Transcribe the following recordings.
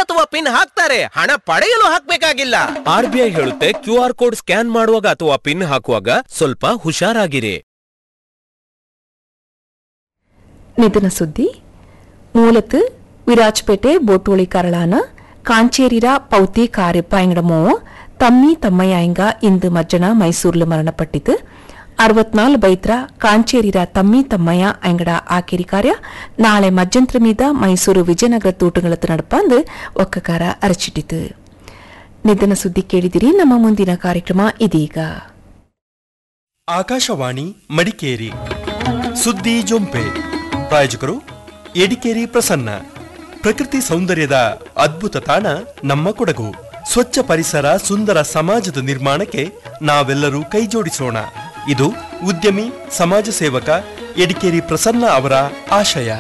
ಅಥವಾ ಪಿನ್ ಹಾಕ್ತಾರೆ ಹಣ ಪಡೆಯಲು ಹಾಕ್ಬೇಕಾಗಿಲ್ಲ ಆರ್ ಬಿ ಐ ಹೇಳುತ್ತೆ ಕ್ಯೂ ಆರ್ ಕೋಡ್ ಸ್ಕ್ಯಾನ್ ಮಾಡುವಾಗ ಅಥವಾ ಪಿನ್ ಹಾಕುವಾಗ ಸ್ವಲ್ಪ ಹುಷಾರಾಗಿರಿ ನಿಧನ ಸುದ್ದಿ ಮೂಲತ್ ವಿರಾಜ್ಪೇಟೆ ಬೋಟೋಳಿ ಕರಳಾನ ಕಾಂಚೇರಿರ ಪೌತಿ ಕಾರ್ಯಪ್ಪ ಎಂಗಡ ಮೋವ ತಮ್ಮಿ ತಮ್ಮಯ್ಯ ಇಂದು ಮಜ್ಜನ ಮೈಸೂರ್ಲು ಮರಣಪಟ್ಟಿತು ಅರವತ್ನಾಲ್ ಬೈತ್ರ ಕಾಂಚೇರಿರ ತಮ್ಮಿ ತಮ್ಮಯ್ಯ ಎಂಗಡ ಆಕೇರಿ ಕಾರ್ಯ ನಾಳೆ ಮಜ್ಜಂತ್ರ ಮೀದ ಮೈಸೂರು ವಿಜಯನಗರ ತೂಟಗಳತ್ತು ನಡಪಂದು ಒಕ್ಕಕಾರ ಅರಚಿಟ್ಟಿತು ನಿಧನ ಸುದ್ದಿ ಕೇಳಿದಿರಿ ನಮ್ಮ ಮುಂದಿನ ಕಾರ್ಯಕ್ರಮ ಇದೀಗ ಆಕಾಶವಾಣಿ ಮಡಿಕೇರಿ ಸುದ್ದಿ ಜೊಂಪೆ ಪ್ರಾಯೋಜಕರು ಎಡಿಕೇರಿ ಪ್ರಸನ್ನ ಪ್ರಕೃತಿ ಸೌಂದರ್ಯದ ಅದ್ಭುತ ತಾಣ ನಮ್ಮ ಕೊಡಗು ಸ್ವಚ್ಛ ಪರಿಸರ ಸುಂದರ ಸಮಾಜದ ನಿರ್ಮಾಣಕ್ಕೆ ನಾವೆಲ್ಲರೂ ಕೈಜೋಡಿಸೋಣ ಇದು ಉದ್ಯಮಿ ಸಮಾಜ ಸೇವಕ ಎಡಿಕೇರಿ ಪ್ರಸನ್ನ ಅವರ ಆಶಯ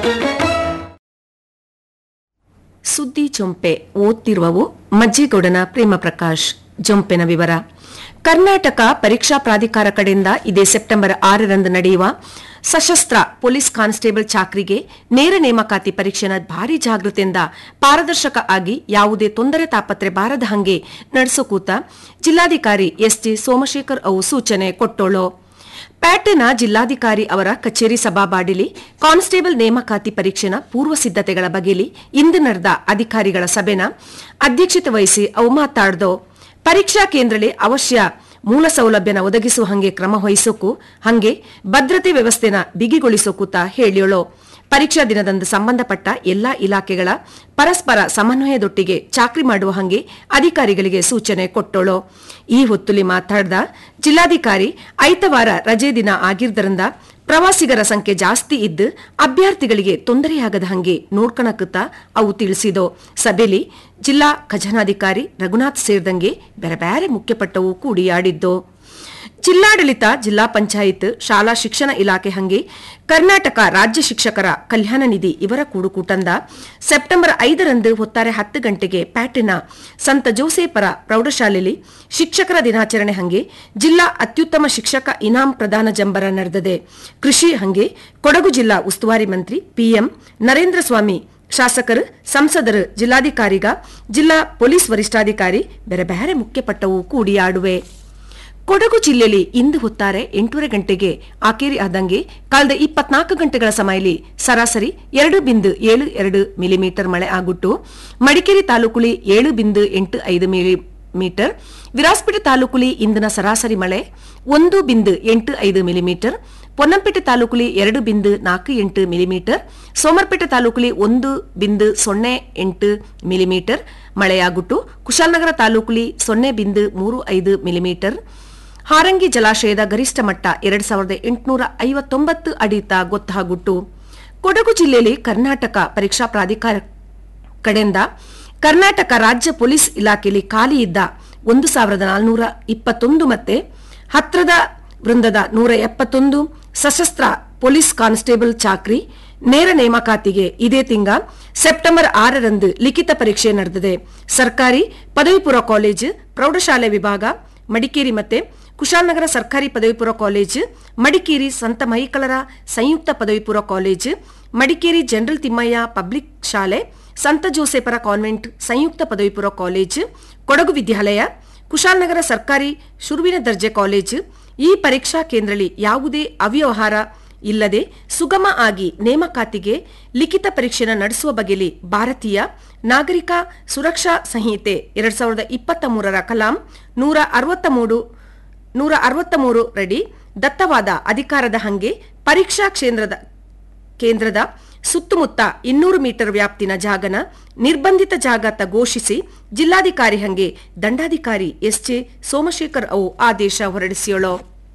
ಸುದ್ದಿ ಜೊಂಪೆ ಓದ್ತಿರುವವು ಮಜ್ಜೇಗೌಡನ ಪ್ರೇಮ ಪ್ರಕಾಶ್ ಜೊಂಪೆನ ವಿವರ ಕರ್ನಾಟಕ ಪರೀಕ್ಷಾ ಪ್ರಾಧಿಕಾರ ಕಡೆಯಿಂದ ಇದೇ ಸೆಪ್ಟೆಂಬರ್ ಆರರಂದು ನಡೆಯುವ ಸಶಸ್ತ್ರ ಪೊಲೀಸ್ ಕಾನ್ಸ್ಟೇಬಲ್ ಚಾಕ್ರಿಗೆ ನೇರ ನೇಮಕಾತಿ ಪರೀಕ್ಷೆನ ಭಾರಿ ಜಾಗೃತಿಯಿಂದ ಪಾರದರ್ಶಕ ಆಗಿ ಯಾವುದೇ ತೊಂದರೆ ತಾಪತ್ರೆ ಬಾರದ ಹಂಗೆ ನಡೆಸೋಕೂತ ಜಿಲ್ಲಾಧಿಕಾರಿ ಎಸ್ಜಿ ಸೋಮಶೇಖರ್ ಅವು ಸೂಚನೆ ಕೊಟ್ಟೋಳು ಪ್ಯಾಟೆನ ಜಿಲ್ಲಾಧಿಕಾರಿ ಅವರ ಕಚೇರಿ ಸಭಾಬಾಡಿಲಿ ಕಾನ್ಸ್ಟೇಬಲ್ ನೇಮಕಾತಿ ಪರೀಕ್ಷೆನ ಪೂರ್ವ ಸಿದ್ಧತೆಗಳ ಬಗೆಲಿ ಇಂದು ನಡೆದ ಅಧಿಕಾರಿಗಳ ಸಭೆನ ಅಧ್ಯಕ್ಷತೆ ವಹಿಸಿ ಅವು ಮಾತಾಡ್ದೋ ಪರೀಕ್ಷಾ ಕೇಂದ್ರದಲ್ಲಿ ಅವಶ್ಯ ಮೂಲ ಸೌಲಭ್ಯನ ಒದಗಿಸುವ ಹಂಗೆ ಕ್ರಮ ವಹಿಸೋಕು ಹಂಗೆ ಭದ್ರತೆ ವ್ಯವಸ್ಥೆನ ಬಿಗಿಗೊಳಿಸೋಕೂತ ಹೇಳಿಯೋಳು ಪರೀಕ್ಷಾ ದಿನದಂದು ಸಂಬಂಧಪಟ್ಟ ಎಲ್ಲಾ ಇಲಾಖೆಗಳ ಪರಸ್ಪರ ಸಮನ್ವಯದೊಟ್ಟಿಗೆ ಚಾಕ್ರಿ ಮಾಡುವ ಹಂಗೆ ಅಧಿಕಾರಿಗಳಿಗೆ ಸೂಚನೆ ಕೊಟ್ಟೋಳು ಈ ಹೊತ್ತುಲಿ ಮಾತಾಡ್ದ ಜಿಲ್ಲಾಧಿಕಾರಿ ಐತವಾರ ರಜೆ ದಿನ ಆಗಿದ್ದರಿಂದ ಪ್ರವಾಸಿಗರ ಸಂಖ್ಯೆ ಜಾಸ್ತಿ ಇದ್ದು ಅಭ್ಯರ್ಥಿಗಳಿಗೆ ತೊಂದರೆಯಾಗದ ಹಂಗೆ ನೋಡ್ಕಣಕುತ್ತ ಅವು ತಿಳಿಸಿದೋ ಸಭೆಲಿ ಜಿಲ್ಲಾ ಖಜಾನಾಧಿಕಾರಿ ರಘುನಾಥ್ ಸೇರಿದಂಗೆ ಬೇರೆ ಬೇರೆ ಮುಖ್ಯಪಟ್ಟವು ಕೂಡಿಯಾಡಿದ್ದು ಜಿಲ್ಲಾಡಳಿತ ಜಿಲ್ಲಾ ಪಂಚಾಯತ್ ಶಾಲಾ ಶಿಕ್ಷಣ ಇಲಾಖೆ ಹಂಗೆ ಕರ್ನಾಟಕ ರಾಜ್ಯ ಶಿಕ್ಷಕರ ಕಲ್ಯಾಣ ನಿಧಿ ಇವರ ಕೂಡುಕೂಟಂದ ಸೆಪ್ಟೆಂಬರ್ ಐದರಂದು ಹೊತ್ತಾರೆ ಹತ್ತು ಗಂಟೆಗೆ ಪ್ಯಾಟಿನ ಸಂತ ಜೋಸೇಪರ ಪ್ರೌಢಶಾಲೆಯಲ್ಲಿ ಶಿಕ್ಷಕರ ದಿನಾಚರಣೆ ಹಂಗೆ ಜಿಲ್ಲಾ ಅತ್ಯುತ್ತಮ ಶಿಕ್ಷಕ ಇನಾಂ ಪ್ರದಾನ ಜಂಬರ ನಡೆದಿದೆ ಕೃಷಿ ಹಂಗೆ ಕೊಡಗು ಜಿಲ್ಲಾ ಉಸ್ತುವಾರಿ ಮಂತ್ರಿ ಪಿಎಂ ನರೇಂದ್ರ ಸ್ವಾಮಿ ಶಾಸಕರು ಸಂಸದರು ಜಿಲ್ಲಾಧಿಕಾರಿಗ ಜಿಲ್ಲಾ ಪೊಲೀಸ್ ವರಿಷ್ಠಾಧಿಕಾರಿ ಬೇರೆ ಬೇರೆ ಮುಖ್ಯಪಟ್ಟವು ಕೂಡಿಯಾಡುವೆ ಕೊಡಗು ಜಿಲ್ಲೆಯಲ್ಲಿ ಇಂದು ಹೊತ್ತಾರೆ ಎಂಟೂವರೆ ಗಂಟೆಗೆ ಆಕೇರಿ ಆದಂಗೆ ಕಳೆದ ಇಪ್ಪತ್ನಾಲ್ಕು ಗಂಟೆಗಳ ಸಮಯದಲ್ಲಿ ಸರಾಸರಿ ಎರಡು ಬಿಂದು ಏಳು ಎರಡು ಮಿಲಿಮೀಟರ್ ಮಳೆ ಆಗುಟ್ಟು ಮಡಿಕೇರಿ ತಾಲೂಕುಲಿ ಏಳು ಬಿಂದು ಎಂಟು ಐದು ಮಿಲಿಮೀಟರ್ ವಿರಾಸ್ಪೇಟೆ ತಾಲೂಕುಲಿ ಇಂದಿನ ಸರಾಸರಿ ಮಳೆ ಒಂದು ಬಿಂದು ಎಂಟು ಐದು ಮಿಲಿಮೀಟರ್ ಪೊನ್ನಂಪೇಟೆ ತಾಲೂಕುಲಿ ಎರಡು ಬಿಂದು ನಾಲ್ಕು ಎಂಟು ಮಿಲಿಮೀಟರ್ ಸೋಮರ್ಪೇಟೆ ತಾಲೂಕುಲಿ ಒಂದು ಬಿಂದು ಸೊನ್ನೆ ಎಂಟು ಮಿಲಿಮೀಟರ್ ಮಳೆಯಾಗುಟ್ಟು ಕುಶಾಲನಗರ ತಾಲೂಕುಲಿ ಸೊನ್ನೆ ಬಿಂದು ಮೂರು ಐದು ಮಿಲಿಮೀಟರ್ ಹಾರಂಗಿ ಜಲಾಶಯದ ಗರಿಷ್ಠ ಮಟ್ಟ ಎರಡ್ ಸಾವಿರದ ಎಂಟುನೂರ ಐವತ್ತೊಂಬತ್ತು ಅಡಿತ ಗೊತ್ತಾಗುಟ್ಟು ಕೊಡಗು ಜಿಲ್ಲೆಯಲ್ಲಿ ಕರ್ನಾಟಕ ಪರೀಕ್ಷಾ ಪ್ರಾಧಿಕಾರ ಕಡೆಯಿಂದ ಕರ್ನಾಟಕ ರಾಜ್ಯ ಪೊಲೀಸ್ ಇಲಾಖೆಯಲ್ಲಿ ಖಾಲಿ ಇದ್ದ ಒಂದು ಸಾವಿರದ ನಾಲ್ನೂರ ಇಪ್ಪತ್ತೊಂದು ಮತ್ತೆ ಹತ್ರದ ವೃಂದದ ನೂರ ಎಪ್ಪತ್ತೊಂದು ಸಶಸ್ತ್ರ ಪೊಲೀಸ್ ಕಾನ್ಸ್ಟೇಬಲ್ ಚಾಕ್ರಿ ನೇರ ನೇಮಕಾತಿಗೆ ಇದೇ ತಿಂಗ ಸೆಪ್ಟೆಂಬರ್ ಆರರಂದು ಲಿಖಿತ ಪರೀಕ್ಷೆ ನಡೆದಿದೆ ಸರ್ಕಾರಿ ಪದವಿ ಪೂರ್ವ ಕಾಲೇಜು ಪ್ರೌಢಶಾಲೆ ವಿಭಾಗ ಮಡಿಕೇರಿ ಮತ್ತೆ ಕುಶಾಲನಗರ ಸರ್ಕಾರಿ ಪದವಿ ಪೂರ್ವ ಕಾಲೇಜು ಮಡಿಕೇರಿ ಸಂತ ಮಹಿಕಳರ ಸಂಯುಕ್ತ ಪದವಿ ಪೂರ್ವ college Madikeri general Thimmayya public ಶಾಲೆ ಸಂತ ಜೋಸೆಫರ ಕಾನ್ವೆಂಟ್ ಸಂಯುಕ್ತ ಪದವಿ ಪೂರ್ವ ಕಾಲೇಜು ಕೊಡಗು ವಿದ್ಯಾಲಯ ಕುಶಾಲನಗರ ಸರ್ಕಾರಿ ಶುರುವಿನ ದರ್ಜೆ ಕಾಲೇಜು ಈ ಪರೀಕ್ಷಾ ಕೇಂದ್ರದಲ್ಲಿ ಯಾವುದೇ ಅವ್ಯವಹಾರ ಇಲ್ಲದೆ ಸುಗಮ ಆಗಿ ನೇಮಕಾತಿಗೆ ಲಿಖಿತ ಪರೀಕ್ಷೆನ ನಡೆಸುವ ಬಗೆಯಲ್ಲಿ ಭಾರತೀಯ ನಾಗರಿಕ ಸುರಕ್ಷಾ ಸಂಹಿತೆ ಎರಡ್ ಸಾವಿರದ ಇಪ್ಪತ್ತ ಮೂರರ ಕಲಾಂ ನೂರ ಅರವತ್ತ ಮೂರು ನೂರ ಅರವತ್ತ ಮೂರು ರಡಿ ದತ್ತವಾದ ಅಧಿಕಾರದ ಹಂಗೆ ಪರೀಕ್ಷಾ ಕ್ಷೇತ್ರದ ಕೇಂದ್ರದ ಸುತ್ತಮುತ್ತ ಇನ್ನೂರು ಮೀಟರ್ ವ್ಯಾಪ್ತಿನ ಜಾಗನ ನಿರ್ಬಂಧಿತ ಜಾಗ ತ ಘೋಷಿಸಿ ಜಿಲ್ಲಾಧಿಕಾರಿ ಹಂಗೆ ದಂಡಾಧಿಕಾರಿ ಎಸ್ಜೆ ಸೋಮಶೇಖರ್ ಅವು ಆದೇಶ ಹೊರಡಿಸಿಯೋಳು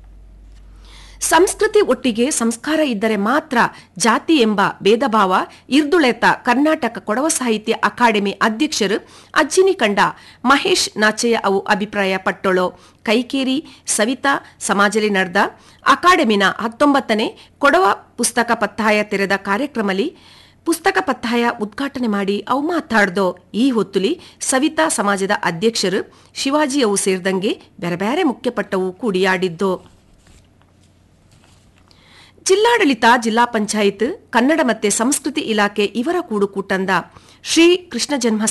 ಸಂಸ್ಕೃತಿ ಒಟ್ಟಿಗೆ ಸಂಸ್ಕಾರ ಇದ್ದರೆ ಮಾತ್ರ ಜಾತಿ ಎಂಬ ಭೇದಭಾವ ಇರ್ದುಳೆತ ಕರ್ನಾಟಕ ಕೊಡವ ಸಾಹಿತ್ಯ ಅಕಾಡೆಮಿ ಅಧ್ಯಕ್ಷರು ಅಜ್ಜಿನಿ ಕಂಡ ಮಹೇಶ್ ನಾಚಯ್ಯ ಅವು ಅಭಿಪ್ರಾಯ ಪಟ್ಟೊಳು ಕೈಕೇರಿ ಸವಿತಾ ಸಮಾಜಲಿ ನಡೆದ ಅಕಾಡೆಮಿನ ಹತ್ತೊಂಬತ್ತನೇ ಕೊಡವ ಪುಸ್ತಕ ಪತ್ತಾಯ ತೆರೆದ ಕಾರ್ಯಕ್ರಮದಲ್ಲಿ ಪುಸ್ತಕ ಪತ್ತಾಯ ಉದ್ಘಾಟನೆ ಮಾಡಿ ಅವು ಮಾತಾಡ್ದೋ ಈ ಹೊತ್ತುಲಿ ಸವಿತಾ ಸಮಾಜದ ಅಧ್ಯಕ್ಷರು ಶಿವಾಜಿ ಅವು ಸೇರಿದಂಗೆ ಬೇರೆ ಬೇರೆ ಮುಖ್ಯಪಟ್ಟವು ಕೂಡಿಯಾಡಿದ್ದು ಜಿಲ್ಲಾಡಳಿತ ಜಿಲ್ಲಾ ಪಂಚಾಯತ್ ಕನ್ನಡ ಮತ್ತೆ ಸಂಸ್ಕೃತಿ ಇಲಾಖೆ ಇವರ ಕೂಡುಕೂಟಂದ ಶ್ರೀ ಕೃಷ್ಣ ಜನ್ಮ